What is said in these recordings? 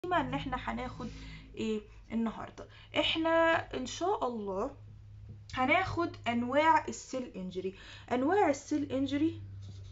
ان احنا هناخد ايه النهارده احنا ان شاء الله هناخد انواع السيل انجري انواع السيل انجري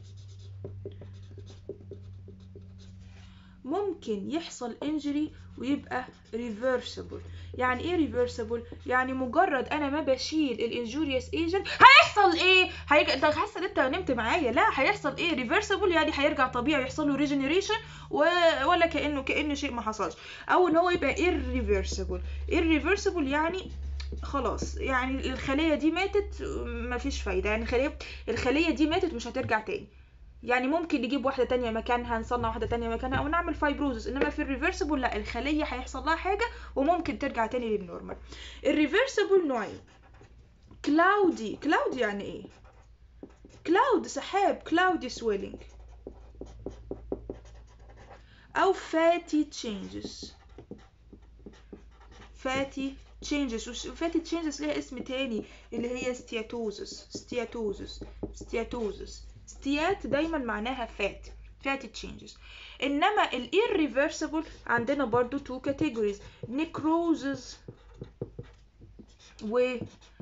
ممكن يحصل انجري ويبقى ريفرسبل يعني ايه ريفرسبل يعني مجرد انا ما بشيل الانجوريوس ايجنت هيحصل ايه هيرجع انت حاسه ان انت نمت معايا لا هيحصل ايه ريفرسبل يعني هيرجع طبيعي يحصل له ريجنريشن و... ولا كانه كانه شيء ما حصلش او ان هو يبقى irreversible irreversible يعني خلاص يعني الخليه دي ماتت مفيش فايده يعني الخليه الخليه دي ماتت مش هترجع تاني يعني ممكن نجيب واحده تانية مكانها نصنع واحده تانية مكانها او نعمل فايبروزس انما في الريفرسبل لا الخليه هيحصل لها حاجه وممكن ترجع تاني للنورمال الريفرسبل نوعين كلاودي كلاودي يعني ايه كلاود سحاب كلاودي سويلنج او فاتي تشينجز فاتي changes فاتي changes ليها اسم تاني اللي هي ستياتوزس ستياتوزس ستياتوزس ستيات دايما معناها فات فاتي changes انما ال irreversible عندنا برضو two categories necrosis و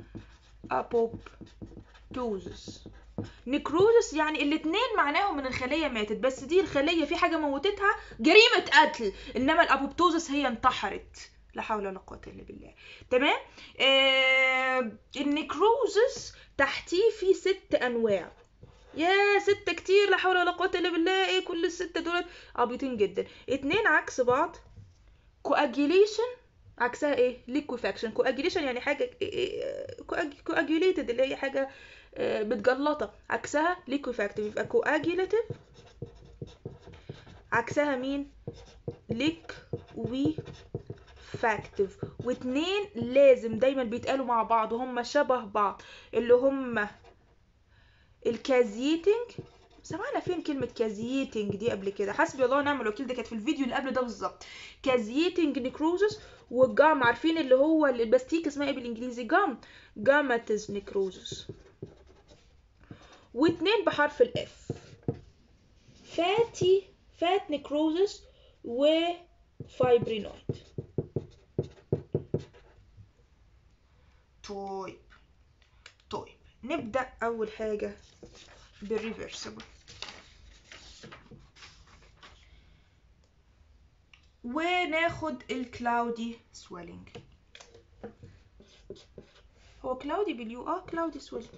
apoptosis نكروزس يعني الاتنين معناهم ان الخلية ماتت بس دي الخلية في حاجة موتتها جريمة قتل انما الابوبتوزس هي انتحرت لا حول ولا قوة الا بالله تمام آه النكروزس تحتيه في ست انواع يا ستة كتير لا حول ولا قوة الا بالله ايه كل الستة دولت عبيطين جدا اتنين عكس بعض كواجيليشن عكسها ايه ليكوفاكشن كواجيليشن يعني حاجة كواجيوليتد اللي هي حاجة متجلطة عكسها ليكوفاكتيف يبقى كواجيلاتيف عكسها مين ليك وي فاكتيف واتنين لازم دايما بيتقالوا مع بعض وهم شبه بعض اللي هم الكازيتنج سمعنا فين كلمة كازيتنج دي قبل كده حسبي الله ونعم الوكيل ده كانت في الفيديو اللي قبل ده بالظبط كازيتنج نيكروزس والجام عارفين اللي هو البستيك اسمها ايه بالانجليزي جام جاماتيز نيكروزس واتنين بحرف الاف فاتي فات نيكروزس وفايبرينويد طيب طيب نبدأ أول حاجة بالريفرسبل وناخد الكلاودي سويلنج هو كلاودي باليو اه كلاودي سويلنج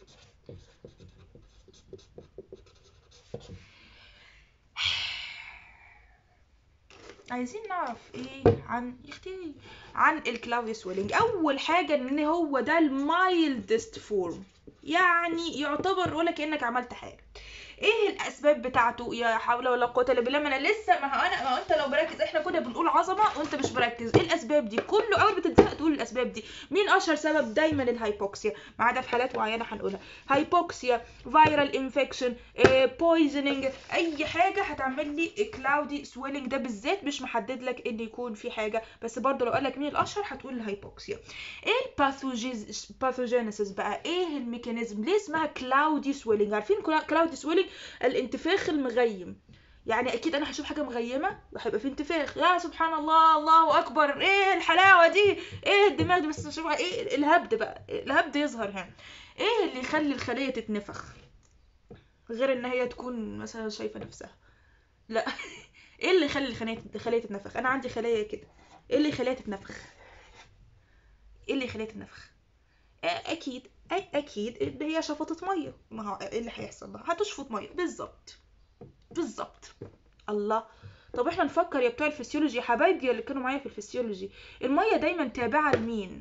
عايزين نعرف ايه عن يختي عن الكلاودي سويلنج اول حاجه ان هو ده المايلدست فورم يعني يعتبر ولا كانك عملت حاجه ايه الاسباب بتاعته يا حول ولا قوه الا بالله ما انا لسه ما هو انا ما هو انت لو مركز احنا كنا بنقول عظمه وانت مش مركز ايه الاسباب دي كله اول بتتزهق تقول الاسباب دي مين اشهر سبب دايما الهايبوكسيا ما عدا في حالات معينه هنقولها هايبوكسيا فيرال انفكشن بويزنينج اي حاجه هتعمل لي كلاودي سويلنج ده بالذات مش محدد لك ان يكون في حاجه بس برضه لو قال لك مين الاشهر هتقول الهايبوكسيا ايه الباثوجينيسيس بقى ايه الميكانيزم ليه اسمها كلاودي سويلنج عارفين كلاودي سويلنج الانتفاخ المغيم يعني اكيد انا هشوف حاجه مغيمه وهيبقى في انتفاخ يا سبحان الله الله اكبر ايه الحلاوه دي ايه الدماغ دي بس شوف ايه الهبد بقى الهبد يظهر هنا ايه اللي يخلي الخليه تتنفخ غير ان هي تكون مثلا شايفه نفسها لا ايه اللي يخلي الخليه الخليه تتنفخ انا عندي خليه كده ايه اللي يخليها تتنفخ ايه اللي يخليها تتنفخ اكيد أي اكيد هي شفطت ميه ما هو ايه اللي هيحصل بقى هتشفط ميه بالظبط بالظبط الله طب احنا نفكر يا بتوع الفسيولوجي يا حبايبي اللي كانوا معايا في الفسيولوجي الميه دايما تابعه لمين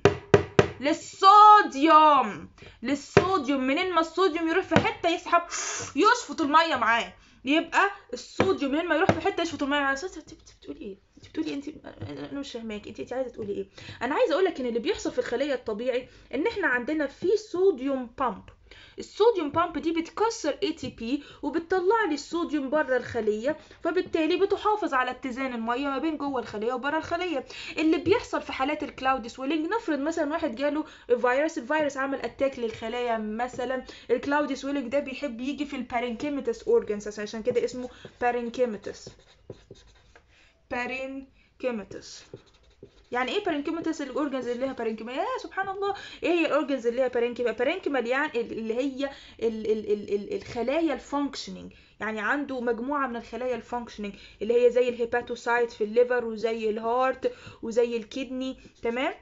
للصوديوم للصوديوم منين ما الصوديوم يروح في حته يسحب يشفط الميه معاه يبقى الصوديوم منين ما يروح في حته يشفط الميه معاه انت بتقولي ايه انت بتقولي انت انا مش فاهماكي انت انت عايزه تقولي ايه انا عايزه اقول لك ان اللي بيحصل في الخليه الطبيعي ان احنا عندنا في صوديوم بامب الصوديوم بامب دي بتكسر اي تي بي وبتطلع لي الصوديوم بره الخليه فبالتالي بتحافظ على اتزان الميه ما بين جوه الخليه وبره الخليه اللي بيحصل في حالات الكلاودي سويلنج نفرض مثلا واحد جاله فيروس الفيروس عمل اتاك للخلايا مثلا الكلاودي سويلنج ده بيحب يجي في البارينكيميتس اورجانز عشان كده اسمه بارينكيميتس بارين بارينكيماتس يعني ايه بارينكيماتس الاورجنز اللي ليها بارينكيما يا سبحان الله ايه هي الاورجنز اللي ليها بارينكيما بارينكيمال يعني اللي هي ال ال ال ال الخلايا الفانكشننج يعني عنده مجموعه من الخلايا الفانكشننج اللي هي زي الهيباتوسايت في الليفر وزي الهارت وزي الكدني تمام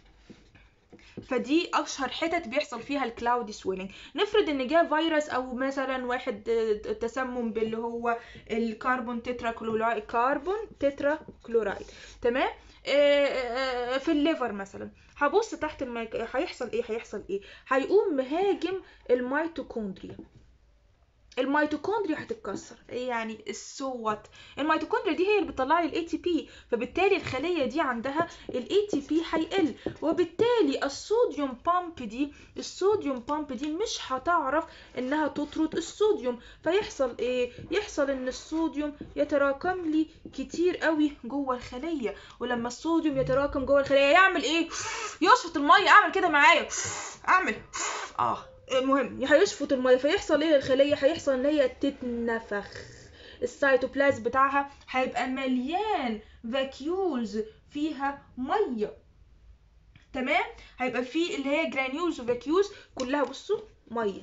فدي اشهر حتت بيحصل فيها الكلاودي سويلنج نفرض ان جه فيروس او مثلا واحد تسمم باللي هو الكربون تترا كلورايد كربون تترا كلورايد تمام في الليفر مثلا هبص تحت الميك... هيحصل ايه هيحصل ايه هيقوم مهاجم الميتوكوندريا الميتوكوندريا هتتكسر ايه يعني السوت الميتوكوندريا دي هي اللي بتطلع لي الاي تي بي فبالتالي الخليه دي عندها الاي تي بي هيقل وبالتالي الصوديوم بامب دي الصوديوم بامب دي مش هتعرف انها تطرد الصوديوم فيحصل ايه يحصل ان الصوديوم يتراكم لي كتير قوي جوه الخليه ولما الصوديوم يتراكم جوه الخليه يعمل ايه يشفط الميه اعمل كده معايا اعمل اه المهم هيشفط الميه فيحصل ايه للخليه هيحصل ان هي تتنفخ السيتوبلازم بتاعها هيبقى مليان فاكيولز فيها ميه تمام هيبقى فيه اللي هي جرانيولز وفاكيولز كلها بصوا ميه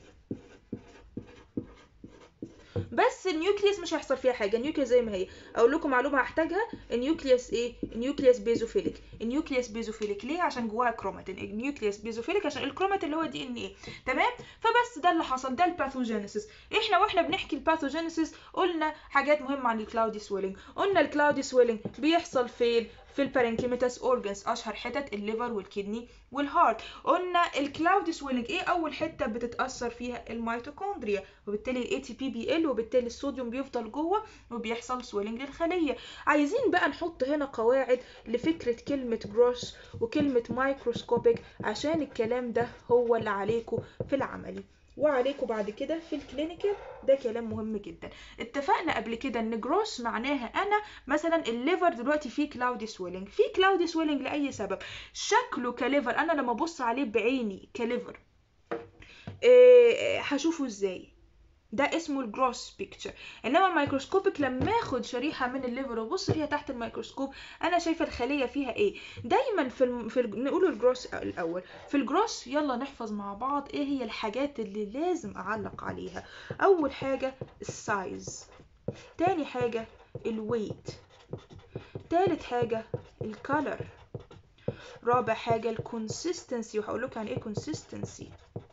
بس النيوكليوس مش هيحصل فيها حاجه النيوكليوس زي ما هي اقول لكم معلومه هحتاجها النيوكليوس ايه النيوكليوس بيزوفيليك النيوكليوس بيزوفيليك ليه عشان جواها كروماتين النيوكليوس بيزوفيليك عشان الكروماتين اللي هو دي ان ايه تمام فبس ده اللي حصل ده الباثوجينيسيس احنا واحنا بنحكي الباثوجينيسيس قلنا حاجات مهمه عن الكلاودي سويلنج قلنا الكلاودي سويلنج بيحصل فين في البارنكيماتس اورجنز اشهر حتت الليفر والكدني والهارت قلنا الكلاود سويلنج ايه اول حته بتتاثر فيها الميتوكوندريا وبالتالي الاي تي بي بيقل وبالتالي الصوديوم بيفضل جوه وبيحصل سويلنج للخليه عايزين بقى نحط هنا قواعد لفكره كلمه جروس وكلمه مايكروسكوبيك عشان الكلام ده هو اللي عليكم في العملي وعليكم بعد كده في الكلينيكال ده كلام مهم جدا اتفقنا قبل كده ان جروس معناها انا مثلا الليفر دلوقتي فيه كلاودي سويلنج في كلاودي سويلنج لاي سبب شكله كليفر انا لما ابص عليه بعيني كليفر إيه هشوفه ازاي ده اسمه الجروس بيكتشر انما الميكروسكوبيك لما اخد شريحه من الليفر وابص فيها تحت الميكروسكوب انا شايفه الخليه فيها ايه دايما في الم... في ال... نقول الجروس الاول في الجروس يلا نحفظ مع بعض ايه هي الحاجات اللي لازم اعلق عليها اول حاجه السايز تاني حاجه الويت تالت حاجه الكالر رابع حاجه الكونسيستنسي وهقول لكم يعني ايه كونسيستنسي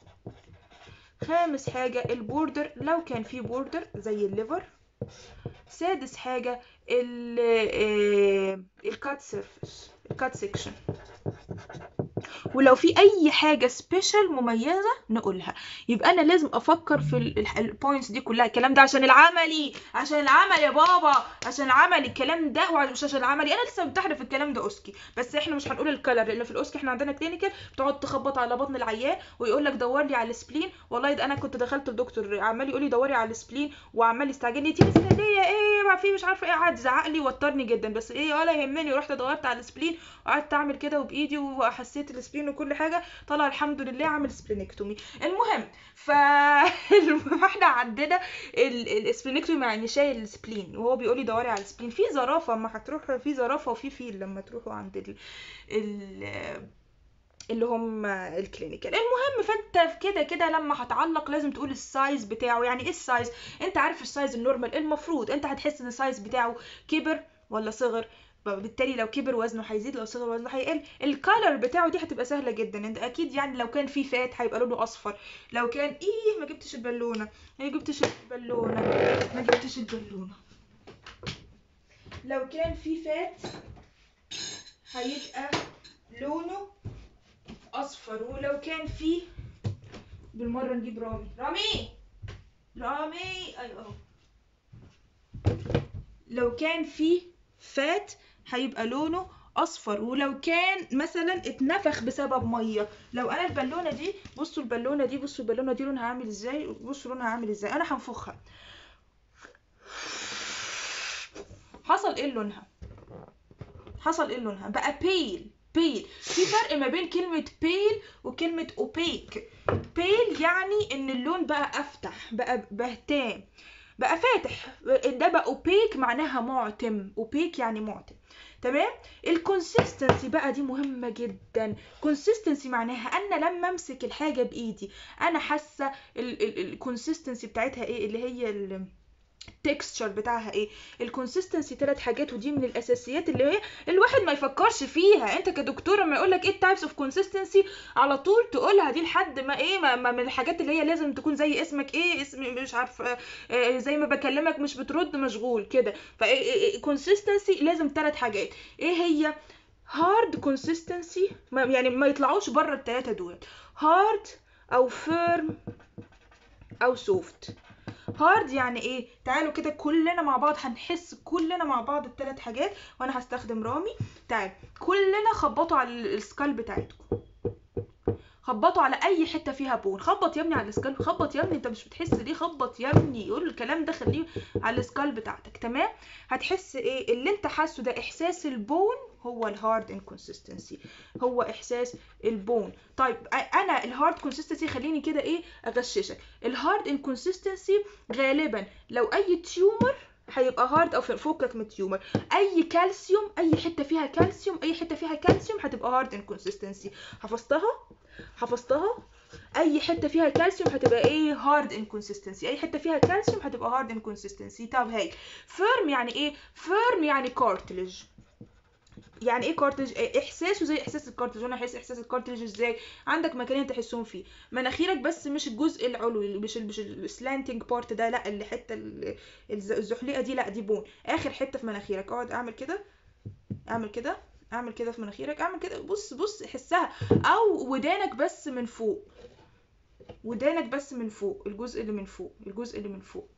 خامس حاجة البوردر لو كان في بوردر زي الليفر سادس حاجة الكات سيرفيس الكات سيكشن ولو في اي حاجه سبيشال مميزه نقولها يبقى انا لازم افكر في البوينتس دي كلها الكلام ده عشان العملي عشان العمل يا بابا عشان العمل الكلام ده مش عشان العملي انا لسه بمتحن في الكلام ده اوسكي بس احنا مش هنقول الكلر لان في الاوسكي احنا عندنا كلينيكال بتقعد تخبط على بطن العيان ويقول لك دور لي على السبلين والله ده انا كنت دخلت الدكتور عمال يقول لي دوري على السبلين وعمال يستعجلني تيجي اسكندريه ايه ما في مش عارفه ايه قعد يزعق لي وترني جدا بس ايه ولا يهمني ورحت دورت على السبلين وقعدت اعمل كده وبايدي وحسيت السبلين وكل حاجه طلع الحمد لله عامل سبلينكتومي المهم ف فاحنا عندنا السبلينكتومي يعني شايل السبلين وهو بيقول لي دوري على السبلين في زرافه اما هتروح في زرافه وفي فيل لما تروحوا عند ال, ال... اللي هم الكلينيكال المهم فانت كده كده لما هتعلق لازم تقول السايز بتاعه يعني ايه السايز انت عارف السايز النورمال المفروض انت هتحس ان السايز بتاعه كبر ولا صغر بالتالي لو كبر وزنه هيزيد لو صغر وزنه هيقل الكالر بتاعه دي هتبقى سهله جدا انت اكيد يعني لو كان فيه فات هيبقى لونه اصفر لو كان ايه ما جبتش البالونه ما جبتش البالونه ما جبتش البالونه لو كان فيه فات هيبقى لونه اصفر ولو كان فيه بالمره نجيب رامي رامي رامي ايوه اهو لو كان فيه فات هيبقى لونه اصفر ولو كان مثلا اتنفخ بسبب ميه لو انا البالونه دي بصوا البالونه دي بصوا البالونه دي لونها عامل ازاي بصوا لونها عامل ازاي انا هنفخها حصل ايه لونها حصل ايه لونها بقى بيل بيل في فرق ما بين كلمة بيل وكلمة اوبيك بيل يعني ان اللون بقى افتح بقى بهتان بقى فاتح ده بقى اوبيك معناها معتم اوبيك يعني معتم تمام الكونسيستنسي بقى دي مهمة جدا كونسيستنسي معناها ان لما امسك الحاجة بايدي انا حاسة الكونسيستنسي بتاعتها ايه اللي هي ال التكستشر بتاعها ايه الكونسيستنسي ثلاث حاجات ودي من الاساسيات اللي هي الواحد ما يفكرش فيها انت كدكتور لما يقول لك ايه التايبس اوف كونسيستنسي على طول تقولها دي لحد ما ايه ما, ما من الحاجات اللي هي لازم تكون زي اسمك ايه اسم مش عارف آه زي ما بكلمك مش بترد مشغول كده فكونسيستنسي لازم ثلاث حاجات ايه هي هارد كونسيستنسي يعني ما يطلعوش بره الثلاثه دول هارد او فيرم او سوفت هارد يعني ايه تعالوا كده كلنا مع بعض هنحس كلنا مع بعض الثلاث حاجات وانا هستخدم رامي تعال كلنا خبطوا على السكال بتاعتكم خبطوا على اي حته فيها بون خبط يا ابني على السكال خبط يا ابني انت مش بتحس ليه خبط يا ابني يقول الكلام ده خليه على السكال بتاعتك تمام هتحس ايه اللي انت حاسه ده احساس البون هو الهارد انكونسستنسي هو احساس البون طيب انا الهارد كونسستنسي خليني كده ايه اغششك الهارد انكونسستنسي غالبا لو اي تيومر هيبقى هارد او فوقك من التيومر اي كالسيوم اي حته فيها كالسيوم اي حته فيها كالسيوم هتبقى هارد انكونسستنسي حفظتها حفظتها اي حته فيها كالسيوم هتبقى ايه هارد انكونسستنسي اي حته فيها كالسيوم هتبقى هارد انكونسستنسي طب هاي فيرم يعني ايه فيرم يعني كارتلج يعني ايه كارتلج احساسه زي احساس الكارتلج وانا احس احساس الكارتلج ازاي عندك مكانين تحسهم فيه مناخيرك بس مش الجزء العلوي مش مش السلانتنج بارت ده لا اللي حته الزحليقه دي لا دي بون اخر حته في مناخيرك اقعد اعمل كده اعمل كده اعمل كده في مناخيرك اعمل كده بص بص حسها او ودانك بس من فوق ودانك بس من فوق الجزء اللي من فوق الجزء اللي من فوق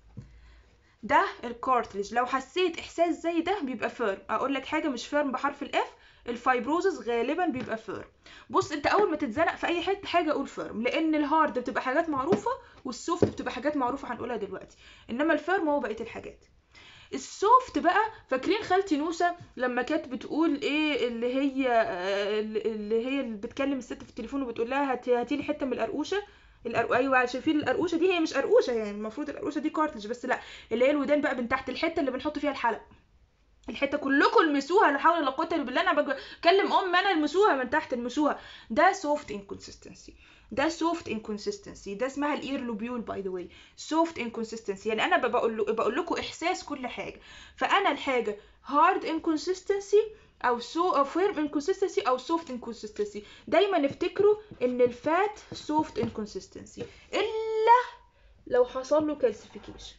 ده الكارتلج لو حسيت احساس زي ده بيبقى فيرم اقول لك حاجه مش فيرم بحرف الاف الفايبروزس غالبا بيبقى فيرم بص انت اول ما تتزنق في اي حته حاجه قول فيرم لان الهارد بتبقى حاجات معروفه والسوفت بتبقى حاجات معروفه هنقولها دلوقتي انما الفيرم هو بقيه الحاجات السوفت بقى فاكرين خالتي نوسة لما كانت بتقول ايه اللي هي اللي هي اللي بتكلم الست في التليفون وبتقول لها هاتي لي حته من القرقوشه الأرو... ايوه شايفين القرقوشه دي هي مش قرقوشه يعني المفروض القرقوشه دي كارتلج بس لا اللي هي الودان بقى من تحت الحته اللي بنحط فيها الحلق الحته كلكم المسوها لا حول ولا قوه الا بالله انا بكلم ام انا المسوها من تحت المسوها ده سوفت انكونسستنسي ده سوفت انكونسستنسي ده اسمها الاير لوبيول باي ذا واي سوفت انكونسستنسي يعني انا بقول بقول لكم احساس كل حاجه فانا الحاجه هارد انكونسستنسي او سو او فيرم انكونسستنسي او سوفت انكونسستنسي دايما افتكروا ان الفات سوفت انكونسستنسي الا لو حصل له كالسيفيكيشن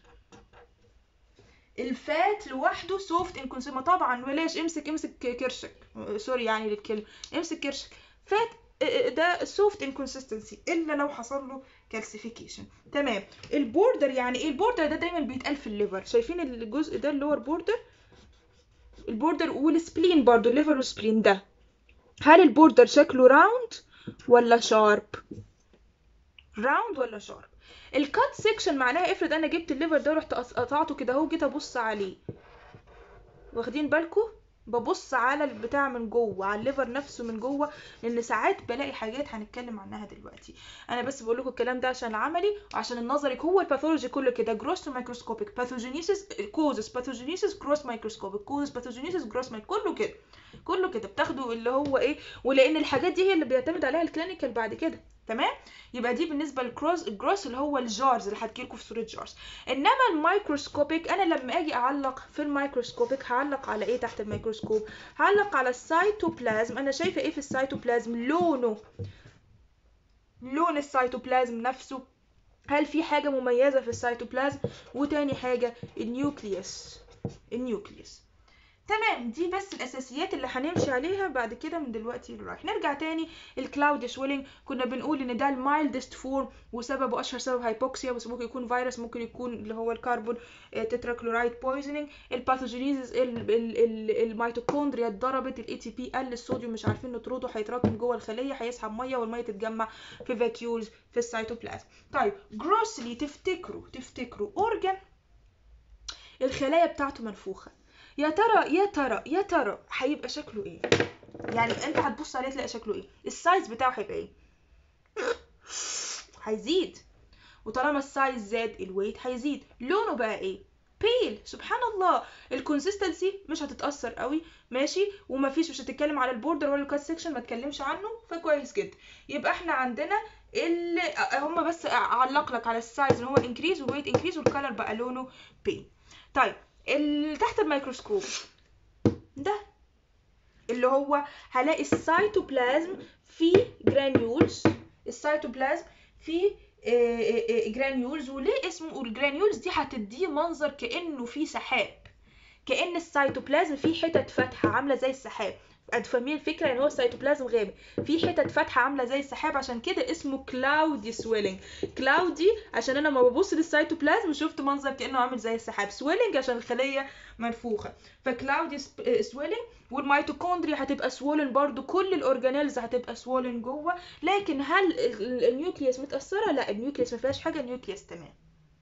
الفات لوحده سوفت انكونسستنسي طبعا بلاش امسك امسك كرشك سوري يعني للكلمه امسك كرشك فات ده سوفت انكونسستنسي الا لو حصل له كالسيفيكيشن تمام البوردر يعني ايه البوردر ده دايما بيتقال في الليفر شايفين الجزء ده اللي هو البوردر البوردر والسبلين برضو الليفر والسبلين ده هل البوردر شكله راوند ولا شارب راوند ولا شارب الكات سيكشن معناها افرض انا جبت الليفر ده ورحت قطعته كده اهو جيت ابص عليه واخدين بالكم ببص على البتاع من جوه على الليفر نفسه من جوه لان ساعات بلاقي حاجات هنتكلم عنها دلوقتي انا بس بقول لكم الكلام ده عشان العملي وعشان النظري هو الباثولوجي كله كده جروس مايكروسكوبيك باثوجينيسيس كوزس باثوجينيسيس جروس مايكروسكوبيك كوزس باثوجينيسيس جروس مايك كله كده كله كده بتاخدوا اللي هو ايه ولان الحاجات دي هي اللي بيعتمد عليها الكلينيكال بعد كده تمام يبقى دي بالنسبه للكروس الجروس اللي هو الجارز اللي هتجيلكوا في صوره جارز انما الميكروسكوبيك انا لما اجي اعلق في الميكروسكوبيك هعلق على ايه تحت الميكروسكوب هعلق على السيتوبلازم انا شايفه ايه في السيتوبلازم لونه لون السيتوبلازم نفسه هل في حاجه مميزه في السيتوبلازم وتاني حاجه النيوكليوس النيوكليوس تمام دي بس الاساسيات اللي هنمشي عليها بعد كده من دلوقتي لرايح نرجع تاني الكلاوديا شويلنج كنا بنقول ان ده المايلدست فورم وسببه اشهر سبب هايبوكسيا بس ممكن يكون فيروس ممكن يكون اللي هو الكربون تتراكلورايد بويزنينج الباثوجينيزز الميتوكوندريا اتضربت الاي تي بي قل الصوديوم مش عارفين نطرده هيتراكم جوه الخليه هيسحب ميه والميه تتجمع في فاكيولز في السيتوبلازم طيب جروسلي تفتكروا تفتكروا اورجان الخلايا بتاعته منفوخه يا ترى يا ترى يا ترى هيبقى شكله ايه يعني انت هتبص عليه تلاقي شكله ايه السايز بتاعه هيبقى ايه هيزيد وطالما السايز زاد الويت هيزيد لونه بقى ايه بيل سبحان الله الكونسيستنسي مش هتتاثر قوي ماشي ومفيش مش هتتكلم على البوردر ولا الكات سيكشن ما تكلمش عنه فكويس جدا يبقى احنا عندنا اللي هم بس اعلق لك على السايز ان هو انكريز والويت انكريز والكلر بقى لونه بيل طيب اللي تحت الميكروسكوب ده اللي هو هلاقي السيتوبلازم في جرانيولز السيتوبلازم في جرانيولز وليه اسمه الجرانيولز دي هتديه منظر كانه في سحاب كان السيتوبلازم فيه حتت فاتحه عامله زي السحاب فاهمين الفكره يعني هو السيتوبلازم غامق في حتت فاتحه عامله زي السحاب عشان كده اسمه كلاودي سويلنج كلاودي عشان انا لما ببص للسيتوبلازم شفت منظر كانه عامل زي السحاب سويلنج عشان الخليه منفوخه فكلاودي سويلنج والميتوكوندريا هتبقى سوولن برضو كل الاورجانيلز هتبقى سوولن جوه لكن هل النيوكليوس متاثره لا النيوكليوس ما فيهاش حاجه النيوكليوس تمام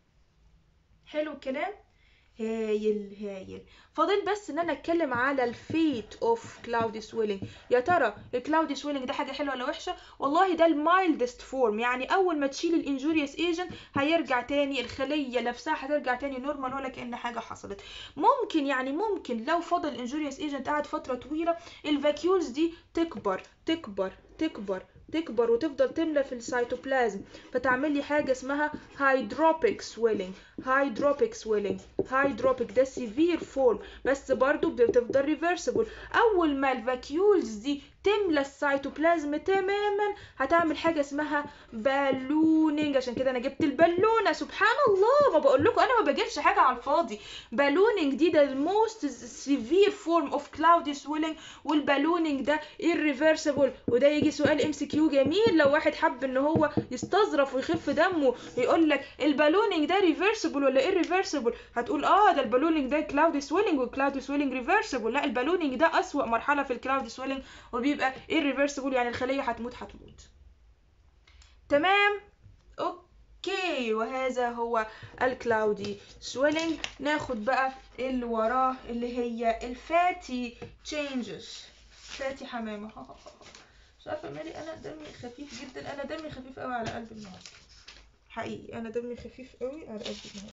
حلو الكلام هايل هايل فاضل بس ان انا اتكلم على الفيت اوف كلاودي سويلنج يا ترى الكلاودي سويلنج ده حاجه حلوه ولا وحشه والله ده المايلدست فورم يعني اول ما تشيل الانجوريوس ايجنت هيرجع تاني الخليه نفسها هترجع تاني نورمال ولا كان حاجه حصلت ممكن يعني ممكن لو فضل الانجوريوس ايجنت قعد فتره طويله الفاكيولز دي تكبر تكبر تكبر تكبر وتفضل تملى في السيتوبلازم فتعمل لي حاجه اسمها هايدروبيك سويلنج هايدروبيك سويلنج هايدروبيك ده سيفير فورم بس برضو بتفضل ريفرسبل اول ما الفاكيولز دي تملى السيتوبلازم تماما هتعمل حاجه اسمها بالونينج عشان كده انا جبت البالونه سبحان الله ما بقول لكم انا ما بجيبش حاجه على الفاضي بالونينج دي ده الموست سيفير فورم اوف كلاودي سويلنج والبالونينج ده irreversible وده يجي سؤال ام سي كيو جميل لو واحد حب ان هو يستظرف ويخف دمه يقول لك البالونينج ده ريفرسبل ولا irreversible هتقول اه ده البالونينج ده كلاودي سويلنج والكلاودي سويلنج ريفرسبل لا البالونينج ده اسوأ مرحله في الكلاودي سويلنج وبيبقى irreversible يعني الخليه هتموت هتموت تمام اوكي وهذا هو الكلاودي سويلنج ناخد بقى اللي وراه اللي هي الفاتي تشينجز فاتي حمامه مش عارفه مالي انا دمي خفيف جدا انا دمي خفيف قوي على قلب النهارده حقيقي انا دمي خفيف قوي على قلب النهارده